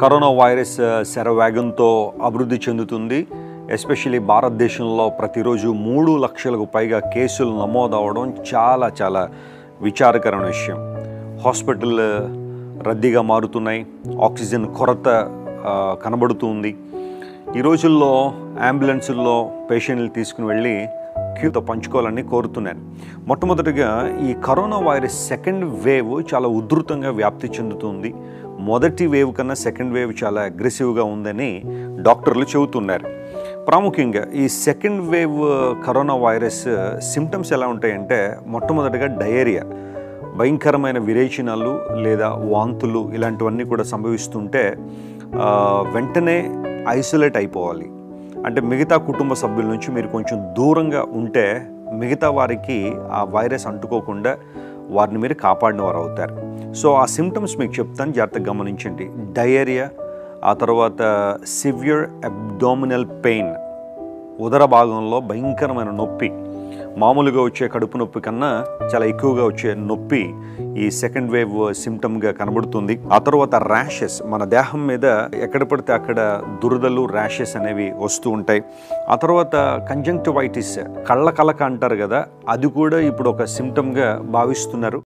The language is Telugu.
కరోనా వైరస్ శరవేగంతో అభివృద్ధి చెందుతుంది ఎస్పెషల్లీ భారతదేశంలో ప్రతిరోజు మూడు లక్షలకు పైగా కేసులు నమోదవడం చాలా చాలా విచారకరమైన విషయం హాస్పిటల్ రద్దీగా మారుతున్నాయి ఆక్సిజన్ కొరత ఆ, కనబడుతుంది ఈ రోజుల్లో అంబులెన్సుల్లో పేషెంట్లు తీసుకుని వెళ్ళి క్యూతో పంచుకోవాలని కోరుతున్నాను మొట్టమొదటిగా ఈ కరోనా వైరస్ సెకండ్ వేవ్ చాలా ఉధృతంగా వ్యాప్తి చెందుతుంది మొదటి వేవ్ కన్నా సెకండ్ వేవ్ చాలా అగ్రెసివ్గా ఉందని డాక్టర్లు చెబుతున్నారు ప్రాముఖ్యంగా ఈ second wave corona virus symptoms ఎలా ఉంటాయంటే మొట్టమొదటిగా డయేరియా భయంకరమైన విరేచనాలు లేదా వాంతులు ఇలాంటివన్నీ కూడా సంభవిస్తుంటే ఆ, వెంటనే ఐసోలేట్ అయిపోవాలి అంటే మిగతా కుటుంబ సభ్యుల నుంచి మీరు కొంచెం దూరంగా ఉంటే మిగతా వారికి ఆ వైరస్ అంటుకోకుండా వారిని మీరు కాపాడిన వారు అవుతారు సో ఆ సిమ్టమ్స్ మీకు చెప్తాను జాగ్రత్తగా గమనించండి డయేరియా ఆ తర్వాత సివియర్ అబ్డామినల్ పెయిన్ ఉదర భాగంలో భయంకరమైన నొప్పి మామూలుగా వచ్చే కడుపు నొప్పి కన్నా చాలా ఎక్కువగా వచ్చే నొప్పి ఈ సెకండ్ వేవ్ సిమ్టమ్గా కనబడుతుంది ఆ తర్వాత ర్యాషెస్ మన దేహం మీద ఎక్కడ పడితే అక్కడ దురదలు ర్యాషెస్ అనేవి వస్తూ ఉంటాయి ఆ తర్వాత కంజంక్టివైటిస్ కళ్ళ కలక అంటారు కదా అది కూడా ఇప్పుడు ఒక సిమ్టమ్గా భావిస్తున్నారు